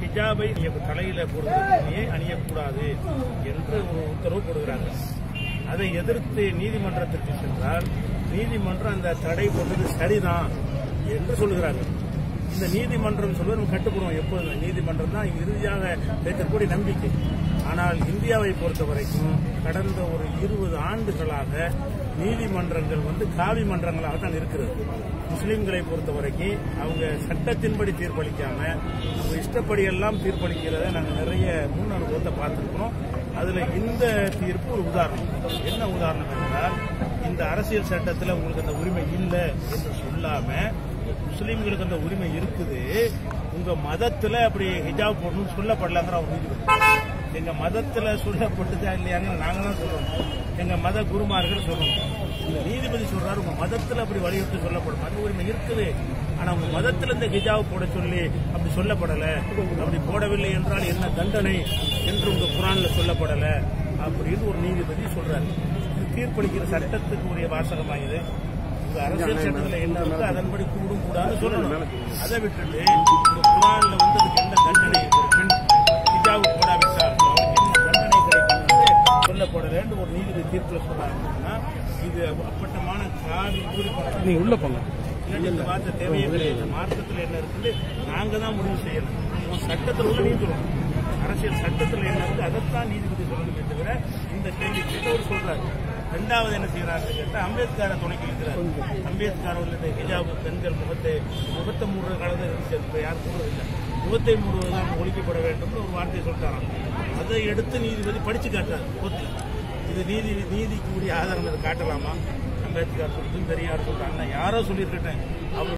ஹிஜாபை அணிய- தலையில போடுகிற துணியை அணியக்கூடாது என்று ஒரு உத்தரவு போடுகிறாங்க அதை எதிர்த்து நீதிமன்றத்திற்கு சென்றால் நீதிமன்றம் அந்த தடை போட்டது சரிதான் என்று சொல்லுகிறாங்க இந்த நீதிமன்றம் சொல்வது நம்ம கட்டுப்படுவோம் எப்போதும் நீதிமன்றம் தான் இறுதியாக வைக்கக்கூடிய நம்பிக்கை ஆனால் இந்தியாவை பொறுத்த வரைக்கும் கடந்த ஒரு இருபது ஆண்டுகளாக நீதிமன்றங்கள் வந்து காவி மன்றங்களாக தான் இருக்கிறது முஸ்லிம்களை பொறுத்த வரைக்கும் அவங்க சட்டத்தின்படி தீர்ப்பளிக்காம அவங்க இஷ்டப்படி எல்லாம் தீர்ப்பளிக்கிறத நாங்கள் நிறைய முன் அனுபவத்தை பார்த்துருக்கோம் அதுல இந்த தீர்ப்பு ஒரு உதாரணம் என்ன உதாரணம் என்றால் இந்த அரசியல் சட்டத்தில் உங்களுக்கு அந்த உரிமை இல்லை என்று சொல்லாம முஸ்லீம்களுக்கு அந்த உரிமை இருக்குது உங்க மதத்துல அப்படி ஹிஜாப் போடணும்னு சொல்லப்படலங்கிற ஒரு நீதிபதி எங்க மதத்துல சொல்லப்பட்டுதா இல்லையாங்கன்னு நாங்க தான் சொல்லணும் எங்க மத குருமார்கள் சொல்லணும் இந்த நீதிபதி சொல்றாரு உங்க மதத்துல அப்படி வலியுறுத்தி சொல்லப்படும் அந்த உரிமை இருக்குது ஆனா உங்க மதத்துல இந்த ஹிஜாப் போட சொல்லி அப்படி சொல்லப்படல அப்படி போடவில்லை என்றால் என்ன தண்டனை என்று உங்க குரான்ல சொல்லப்படல அப்படின்னு ஒரு நீதிபதி சொல்றாரு இது தீர்ப்பளிக்கிற சட்டத்துக்கு உரிய வாசகமா இது உங்க அரசியல் சட்டத்தில் என்ன இருக்கோ அதன்படி கூடும் கூடாதுன்னு சொல்லணும் அதை விட்டுட்டு இந்த குரான்ல வந்து அதுக்கு என்ன தண்டனை இருக்கு? ஒரு பெண் ஹிஜாப் போடாவிட்டால் அவளுக்கு என்ன தண்டனை கிடைக்கும் சொல்லப்படலன்னு ஒரு நீதிபதி தீர்ப்புல சொல்றாங்கன்னா இது அப்பட்டமான காவி ஊறி நீங்க உள்ள போங்க இல்லாட்டி இந்த வார்த்தை தேவையே கிடையாது மார்க்கத்தில் என்ன இருக்குது நாங்க தான் முடிவு செய்யணும் உன் சட்டத்தில் உள்ள நீ சொல்லணும் அரசியல் சட்டத்தில் என்ன இருக்கு அதைத்தான் நீதிபதி சொல்லணுமே தவிர இந்த கேள்வி கேட்டவர் சொல்றாரு ரெண்டாவது என்ன செய்யறாரு கேட்டா அம்பேத்கரை துணைக்கு இருக்கிறார் அம்பேத்கர் உள்ளிட்ட ஹிஜாப் பெண்கள் முகத்தை முகத்தை மூடுற காலத்தில் இருந்துச்சு இப்ப யாரும் சொல்றதில்லை முகத்தை மூடுவதுதான் ஒழிக்கப்பட வேண்டும்னு ஒரு வார்த்தையை சொல்லிட்டாராம் அதை எடுத்து நீதிபதி படிச்சு காட்டுறாரு கோர்ட்டில் இது நீதி நீதிக்கு உரிய ஆதாரம் இதை காட்டலாமா அம்பேத்கர் சொல்லிட்டு பெரியார் சொல்றாங்க யாரோ சொல்லியிருக்கேன்